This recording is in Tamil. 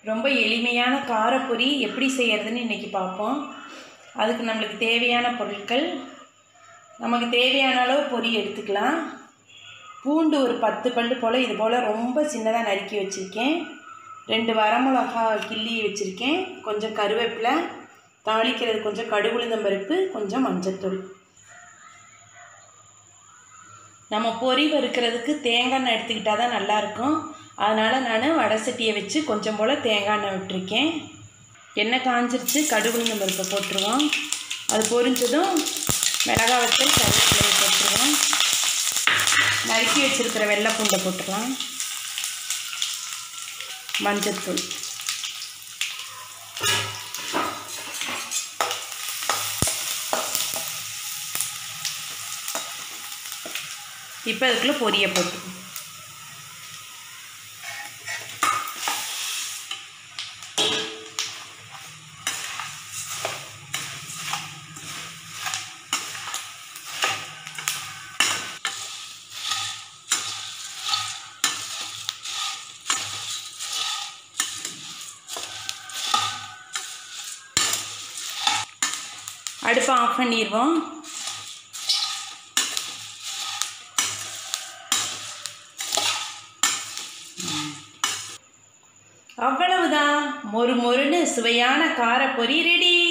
ரொம்ப எளிமையான காரப்பொரி எப்படி செய்கிறதுன்னு இன்றைக்கி பார்ப்போம் அதுக்கு நம்மளுக்கு தேவையான பொருட்கள் நமக்கு தேவையான அளவு பொரி எடுத்துக்கலாம் பூண்டு ஒரு பத்து பல்லு போல் இது போல் ரொம்ப சின்னதாக நறுக்கி வச்சுருக்கேன் ரெண்டு வரமிளகா கிள்ளி வச்சுருக்கேன் கொஞ்சம் கருவேப்பிலை தாளிக்கிறது கொஞ்சம் கடுகுளுந்தம் பருப்பு கொஞ்சம் மஞ்சத்தூள் நம்ம பொரி வறுக்கிறதுக்கு தேங்காய் எண்ணெய் எடுத்துக்கிட்டால் தான் நல்லாயிருக்கும் அதனால் நான் வடை சட்டியை வச்சு கொஞ்சம் போல் தேங்காய் எண்ணெய் விட்டுருக்கேன் எண்ணெய் காஞ்சிருச்சு கடுகுளுந்தம் பருப்பை போட்டுருவோம் அது பொரிஞ்சதும் மிளகா வத்தல் கருவேப்பிலையை போட்டுருவோம் நறுக்கி வச்சுருக்கிற வெள்ளை பூண்டை போட்டுக்கலாம் மஞ்சத்தூள் இப்போ அதுக்குள்ளே பொரியை போட்டுக்கணும் அடுப்பை ஆஃப் பண்ணிடுவோம் அவ்வளவுதான் மொறு மொறுன்னு சுவையான காரப்பொரி ரெடி